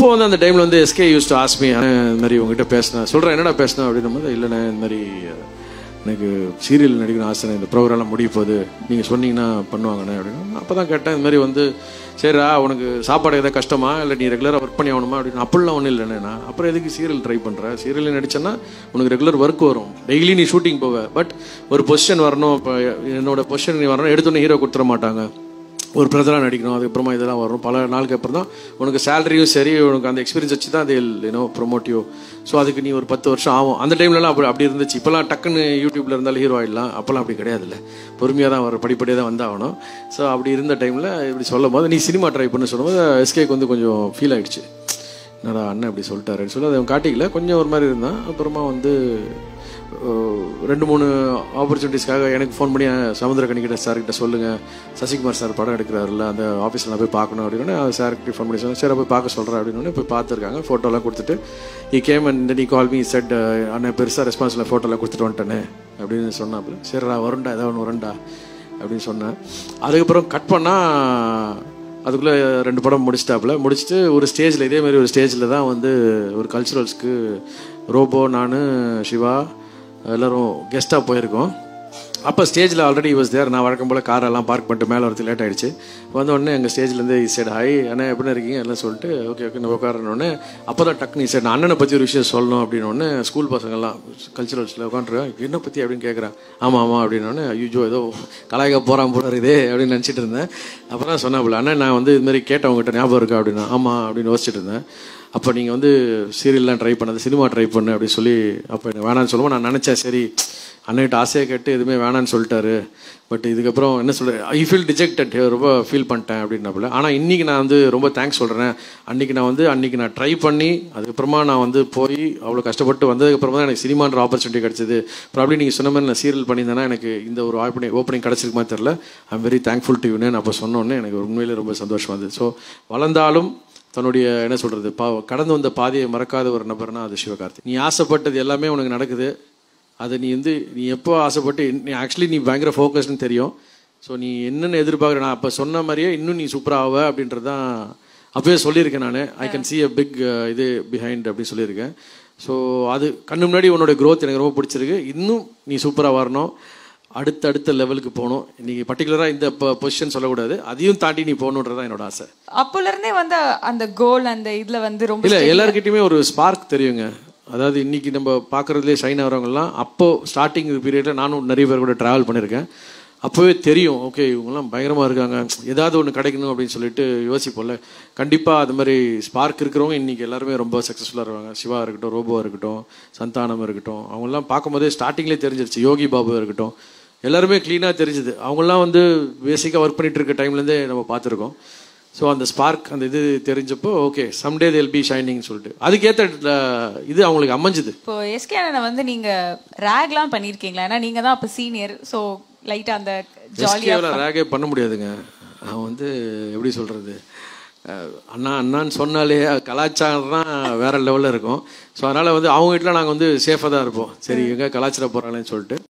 வந்து அந்த டைமில் வந்து எஸ்கே யூஸ் டு ஆஸ்மி இந்த மாதிரி உங்ககிட்ட பேசினேன் சொல்கிறேன் என்னடா பேசினேன் அப்படின்னும் போது இல்லைண்ணே இந்த மாதிரி எனக்கு சீரியல் நடிக்கணும் ஆசை இந்த ப்ரோக்ராம்லாம் முடிய போகுது நீங்கள் சொன்னீங்கன்னா பண்ணுவாங்கண்ணே அப்படின்னு அப்போ தான் கேட்டேன் இந்த மாதிரி வந்து சரிடா உனக்கு சாப்பாடு எதாவது கஷ்டமா இல்லை நீ ரெகுலராக ஒர்க் பண்ணி ஆகணுமா அப்படின்னு அப்படிலாம் ஒன்றும் இல்லைண்ணே நான் அப்புறம் எதுக்கு சீரியல் ட்ரை பண்ணுற சீரியல் நடிச்சேன்னா உனக்கு ரெகுலர் ஒர்க் வரும் டெய்லி நீ ஷூட்டிங் போவ பட் ஒரு பொசிஷன் வரணும் இப்போ என்னோட பொசிஷன் நீ வரணும் எடுத்தோன்னே ஹீரோ கொடுத்துட மாட்டாங்க ஒரு பிரதராக நடிக்கணும் அதுக்கப்புறமா இதெல்லாம் வரும் பல நாளுக்கு அப்புறம் தான் உனக்கு சேலரியும் சரி உனக்கு அந்த எக்ஸ்பீரியன்ஸ் வச்சு தான் அது யூனோ ப்ரொமோட்டிவ் ஸோ அதுக்கு நீ ஒரு பத்து வருஷம் ஆகும் அந்த டைம்லலாம் அப்படி அப்படி இருந்துச்சு இப்போலாம் டக்குன்னு யூடியூப்ல இருந்தாலும் ஹீரோ ஆகிடலாம் அப்போல்லாம் அப்படி கிடையாதுல்ல பொறுமையாக தான் வர படிப்படியாக தான் வந்தாகணும் ஸோ அப்படி இருந்த டைமில் இப்படி சொல்லும் போது நீ சினிமா ட்ரை பண்ண சொல்லும்போது எஸ்கேக்கு வந்து கொஞ்சம் ஃபீல் ஆயிடுச்சு என்னடா அண்ணன் இப்படி சொல்லிட்டாருன்னு சொல்லி அதை அவன் காட்டிக்கல கொஞ்சம் ஒரு மாதிரி இருந்தான் அப்புறமா வந்து அஹ், ரெண்டு மூணு ஆப்பர்ச்சுனிட்டிஸ்க்காக எனக்கு ஃபோன் பண்ணி சமுத்திரக்கணி கிட்ட சார்கிட்ட சொல்லுங்கள் சசிகுமார் சார் படம் எடுக்கிறாருல்ல அந்த ஆஃபீஸில் நான் போய் பார்க்கணும் அப்படின்னு சார்கிட்ட ஃபோன் பண்ணி சொன்னேன் சரி போய் பார்க்க சொல்கிறேன் அப்படின்னு போய் பார்த்துருக்காங்க ஃபோட்டோலாம் கொடுத்துட்டு ஈ கேம் அண்ட் நீ கால் மீ செட் அண்ணன் பெருசாக ரெஸ்பான்ஸில் ஃபோட்டோலாம் கொடுத்துட்டு வந்துட்டேனே அப்படின்னு சொன்னாப்புல சரிடா வருண்டா ஏதாவது ஒன்று வருண்டா அப்படின்னு சொன்னேன் அதுக்கப்புறம் கட் பண்ணால் அதுக்குள்ளே ரெண்டு படம் முடிச்சிட்டாப்புல முடிச்சுட்டு ஒரு ஸ்டேஜில் இதே மாதிரி ஒரு ஸ்டேஜில் தான் வந்து ஒரு கல்ச்சுரல்ஸ்க்கு ரோபோ நான் சிவா எல்லோரும் கெஸ்ட்டாக போயிருக்கோம் அப்போ ஸ்டேஜில் ஆல்ரெடி வாஸ் தேர் நான் வழக்கம் போல் காரெல்லாம் பார்க் பண்ணிட்டு மேலே வரது லேட் ஆயிடுச்சு வந்த உடனே எங்கள் ஸ்டேஜ்லேருந்து சைடு ஹாய் அண்ணா எப்படி இருக்கீங்க எல்லாம் சொல்லிட்டு ஓகே ஓகே நான் உட்காரனோடனே அப்போ தான் டக்குனு சைடு நான் அண்ணனை பற்றி ஒரு விஷயம் சொல்லணும் அப்படின்னோடனே ஸ்கூல் பசங்கள்லாம் கல்ச்சுரல்ஸில் உட்காந்துருக்கேன் என்ன பற்றி அப்படின்னு கேட்குறேன் ஆமாம் ஆமாம் அப்படின்னோடனே ஐயோ ஏதோ கலாய்க்க போகிறான் போல இதே அப்படின்னு நினச்சிட்டு இருந்தேன் அப்புறம் சொன்னாப்புல அண்ணா நான் வந்து இது மாதிரி கேட்டேன் உங்ககிட்ட ஞாபகம் இருக்கா அப்படின்னா ஆமாம் அப்படின்னு யோசிச்சுட்டு இருந்தேன் அப்போ நீங்கள் வந்து சீரியல்லாம் ட்ரை பண்ணது சினிமா ட்ரை பண்ணு அப்படின்னு சொல்லி அப்போ எனக்கு வேணான்னு சொல்லுவோம் நான் நினச்சேன் சரி அண்ணன்கிட்ட ஆசையை கேட்டு எதுவுமே வேணான்னு சொல்லிட்டாரு பட் இதுக்கப்புறம் என்ன சொல்கிறேன் ஐ ஃபீல் டிஜெக்டட் ரொம்ப ஃபீல் பண்ணிட்டேன் அப்படின்னாப்புல ஆனால் இன்றைக்கி நான் வந்து ரொம்ப தேங்க்ஸ் சொல்கிறேன் அன்றைக்கி நான் வந்து அன்றைக்கி நான் ட்ரை பண்ணி அதுக்கப்புறமா நான் வந்து போய் அவ்வளோ கஷ்டப்பட்டு வந்ததுக்கப்புறமா தான் எனக்கு சினிமான்ற ஆப்பர்ச்சுனிட்டி கிடச்சிது ப்ராப்ளம் நீங்கள் சொன்ன மாதிரி நான் சீரியல் பண்ணியிருந்தேன்னா எனக்கு இந்த ஒரு ஓப்பனிங் ஓப்பனிங் கிடச்சிருக்குமா தெரில ஐம் வெரி தேங்க்ஃபுல் டு யூன்னு அப்போ சொன்னோன்னே எனக்கு உண்மையிலே ரொம்ப சந்தோஷமாக இருந்தது ஸோ வளர்ந்தாலும் தன்னுடைய என்ன சொல்கிறது பா கடந்து வந்த பாதையை மறக்காத ஒரு நபர்னா அது சிவகார்த்தி நீ ஆசைப்பட்டது எல்லாமே உனக்கு நடக்குது அதை நீ வந்து நீ எப்போ ஆசைப்பட்டு நீ ஆக்சுவலி நீ பயங்கர ஃபோக்கஸ்னு தெரியும் ஸோ நீ என்னென்ன எதிர்பார்க்குற நான் அப்போ சொன்ன மாதிரியே இன்னும் நீ சூப்பராக ஆவ அப்படின்றது தான் அப்போயே சொல்லியிருக்கேன் நான் I can see a big இது பிஹைண்ட் அப்படின்னு சொல்லியிருக்கேன் ஸோ அது கண்ணு முன்னாடி உன்னோட growth எனக்கு ரொம்ப பிடிச்சிருக்கு இன்னும் நீ சூப்பராக வரணும் அடுத்த அடுத்த லெவலுக்கு போகணும் இன்னைக்கு பர்டிகுலராக இந்த பொசிஷன் சொல்லக்கூடாது அதையும் தாண்டி நீ போகணுன்றது தான் என்னோட ஆசை அப்போல இருந்தே வந்து அந்த கோல் அந்த இதுல வந்து ரொம்ப இல்ல எல்லாருக்கிட்டையுமே ஒரு ஸ்பார்க் தெரியுங்க அதாவது இன்னைக்கு நம்ம பார்க்கறதுலேயே ஷைன் ஆகிறவங்கலாம் அப்போ ஸ்டார்டிங் பீரியட்ல நானும் நிறைய பேர் கூட டிராவல் பண்ணியிருக்கேன் அப்போவே தெரியும் ஓகே இவங்கெல்லாம் பயங்கரமா இருக்காங்க ஏதாவது ஒன்று கிடைக்கணும் அப்படின்னு சொல்லிட்டு யோசிப்போம்ல கண்டிப்பாக அது மாதிரி ஸ்பார்க் இருக்கிறவங்க இன்னைக்கு எல்லாருமே ரொம்ப சக்ஸஸ்ஃபுல்லாக இருக்காங்க சிவா இருக்கட்டும் ரோபோ இருக்கட்டும் சந்தானம் இருக்கட்டும் அவங்கெல்லாம் பார்க்கும்போதே ஸ்டார்டிங்லேயே தெரிஞ்சிருச்சு யோகி பாபு இருக்கட்டும் எல்லாருமே க்ளீனாக தெரிஞ்சுது அவங்கெல்லாம் வந்து பேசிக்காக ஒர்க் பண்ணிட்டு இருக்க டைம்லேருந்தே நம்ம பார்த்துருக்கோம் ஸோ அந்த ஸ்பார்க் அந்த இது தெரிஞ்சப்போ okay someday they'll be shining சொல்லிட்டு அதுக்கேற்ற இது அவங்களுக்கு அமைஞ்சுது இப்போ எஸ்கே அண்ணனை வந்து நீங்க ரேக்லாம் பண்ணிருக்கீங்களா ஏன்னா நீங்க தான் அப்ப சீனியர் சோ லைட்டா அந்த ஜாலியா எஸ்கேவில் ரேகே பண்ண முடியாதுங்க அவன் வந்து எப்படி சொல்கிறது அண்ணா அண்ணான்னு சொன்னாலே கலாச்சாரம்னா வேற லெவலில் இருக்கும் ஸோ அதனால் வந்து அவங்க வீட்டில் நாங்கள் வந்து சேஃபாக தான் இருப்போம் சரி எங்கே கலாச்சாரம் போகிறாங்களேன்னு சொல்லிட்டு